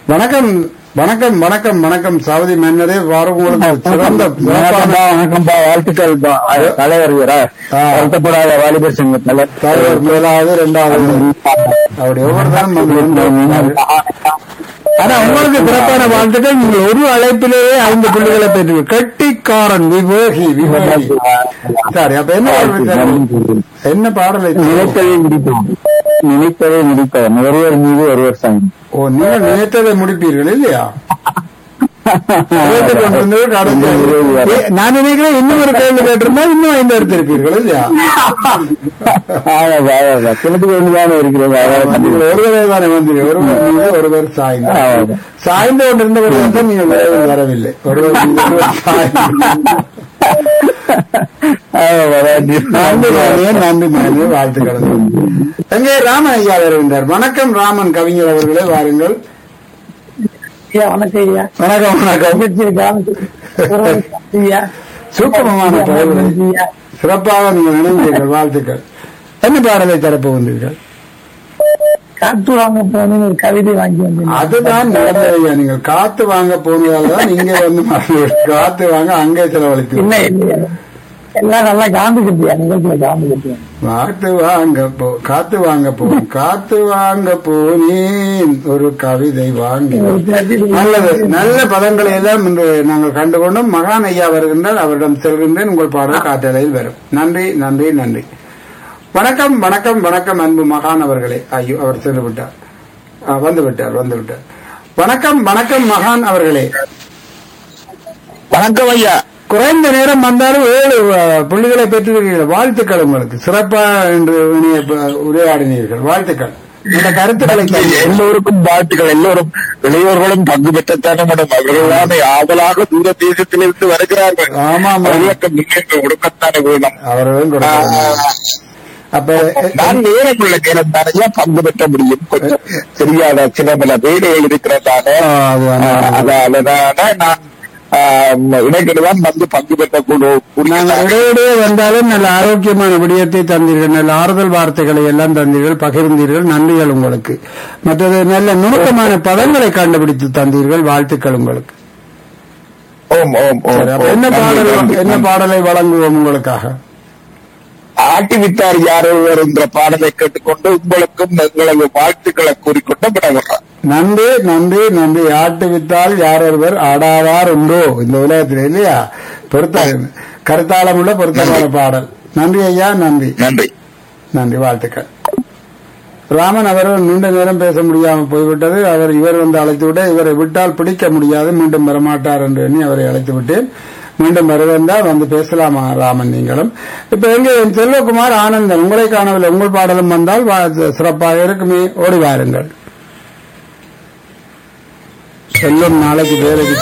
வணக்கம் வணக்கம் வணக்கம் வணக்கம் சாவதி மன்னரே வாரம் உங்களுக்கு சிறந்த சிறப்பான வணக்கம்பா வணக்கம்பா வாழ்த்துக்கள் பா. தலைவர் இவரா? ஆ. வருத்தப்படாத வாலிபர் சங்க தலைவர் தலைவர் முதலாவது இரண்டாவது அப்படி ஒவ்வொருத்தரும் வந்து இருந்தார். ஆனா உங்களுக்கு சிறப்பான வாழ்த்துக்கள் நீங்கள் ஒரு அழைப்பிலேயே ஐந்து புள்ளிகளை பெற்று கெட்டிக்காரன் விவேகி விவேகி சரி அப்ப என்ன பாடல் சார்? என்ன பாடலை நினைத்ததை முடிப்போம் நினைத்ததை முடிப்போம் ஒருவர் மீது ஒருவர் சங்கம் ஓ நீங்கள் நினைத்ததை முடிப்பீர்கள் இல்லையா கேட்டுக் கொண்டிருந்தது கடைசி. ஏ, நான் நினைக்கிறேன் இன்னும் ஒரு கேள்வி கேட்டிருந்தா இன்னும் ஐந்து எடுத்திருப்பீர்கள் இல்லையா கிணத்துக்கு ஒன்றுதானே இருக்கிறது அதான் நீங்கள் ஒருவரே தானே வந்தீங்க ஒருவர் மீது ஒருவர் சாய்ந்து ஆமா. சாய்ந்து கொண்டிருந்தவர் வந்து நீங்கள் விரைவில் வரவில்லை ஒருவர் மீது ஒருவர் சாய்ந்து நன்றி மாணியே நன்றி மாணியே வாழ்த்துக்கள் எங்கே ராமன் ஐயா வருகின்றார் வணக்கம் ராமன் கவிஞர் அவர்களே வாருங்கள் ஐயா வணக்கம் ஐயா வணக்கம் வணக்கம் ஐயா சூக்கமமான தலைவரை ஐயா சிறப்பாக நீங்கள் நினைந்தீர்கள் வாழ்த்துக்கள் என்ன பாடலை தரப்பு வந்தீர்கள் காத்து வாங்க போகணும்னு ஒரு கவிதை வாங்கி வந்தேன் அதுதான் நடந்தது ஐயா நீங்கள் காத்து வாங்க போனதால தான் இங்கே வந்து மறந்து காத்து வாங்க அங்கே செலவழித்து இல்ல இல்லையா எல்லாம் நல்லா காந்து கட்டியா நிகழ்ச்சியில காந்து கட்டியா காத்து வாங்க போ காத்து வாங்க போ காத்து வாங்க போனேன் ஒரு கவிதை வாங்கி நல்லது நல்ல பதங்களை எல்லாம் இன்று நாங்கள் கண்டுகொண்டோம் மகான் ஐயா வருகின்றார் அவரிடம் செல்கின்றேன் உங்கள் பாடல் காட்டலையில் வரும் நன்றி நன்றி நன்றி வணக்கம் வணக்கம் வணக்கம் அன்பு மகான் அவர்களே ஐயோ அவர் சென்று விட்டார் ஆ, வந்து விட்டார் வந்து விட்டார் வணக்கம் வணக்கம் மகான் அவர்களே வணக்கம் ஐயா குறைந்த நேரம் வந்தாலும் ஏழு அஹ், புள்ளிகளை பெற்றிருக்கிறீர்கள் வாழ்த்துக்கள் உங்களுக்கு சிறப்பா என்று இனிய ப- உரையாடினீர்கள் வாழ்த்துக்கள் இந்த கருத்துக்களை தந்தீர்கள். எல்லோருக்கும் வாழ்த்துக்கள் எல்லோரும் இளையோர்களும் பங்கு பெற்றத்தானே மேடம் அவர்கள்தான் ஆவலாக தூர தேசத்திலிருந்து வருகிறார்கள் ஆமா, ஆமா. அவர்களுக்கு முன்னேற்றம் கொடுக்கத்தானே வேணும் அவர்களும் கொடுத்தார்கள். அப்ப எ- நான் நேரம் உள்ள நேரம் தானே பங்கு பெற்ற முடியும் கொஞ்சம் தெரியாத சில பல வேலைகள் இருக்கிறதால ஆ, அது ஆமா. அதனால நான் இடைக்கிடைதான் வந்து பங்கு பெற்ற நாங்கள் இடையிடையே வந்தாலும் நல்ல ஆரோக்கியமான விடயத்தை தந்தீர்கள் நல்ல ஆறுதல் வார்த்தைகளை எல்லாம் தந்தீர்கள் பகிர்ந்தீர்கள் நன்றிகள் உங்களுக்கு மற்றது நல்ல நுணுக்கமான பதங்களை கண்டுபிடித்து தந்தீர்கள் வாழ்த்துக்கள் உங்களுக்கு ஓம் ஓம் ஓம் சரி, அப்ப என்ன பாடல் என்ன பாடலை வழங்குவோம் உங்களுக்காக ஆட்டி விட்டார் யாரோ என்ற பாடலை கேட்டுக்கொண்டு உங்களுக்கும் எங்களது வாழ்த்துக்களை கூறிக்கொண்டு விடவிடுறேன் நன்றி நன்றி நன்றி ஆட்டு வித்தால் யார் ஒருவர் ஆடாதார் உண்டோ இந்த உலகத்தில் இல்லையா பொருத்த கருத்தாளம் உள்ள பொருத்தமான பாடல் நன்றி ஐயா நன்றி நன்றி நன்றி வாழ்த்துக்கள் ராமன் அவர்கள் நீண்ட நேரம் பேச முடியாமல் போய்விட்டது அவர் இவர் வந்து அழைத்து விட இவரை விட்டால் பிடிக்க முடியாது மீண்டும் வரமாட்டார் என்று எண்ணி அவரை அழைத்து விட்டேன் மீண்டும் வருவந்தால் வந்து பேசலாமா ராமன் நீங்களும் இப்ப எங்க என் செல்வகுமார் ஆனந்தன் உங்களை காணவில்லை உங்கள் பாடலும் வந்தால் வா- சிறப்பாக இருக்குமே ஓடி வாருங்கள் செல்வம் நாளைக்கு வேலைக்கு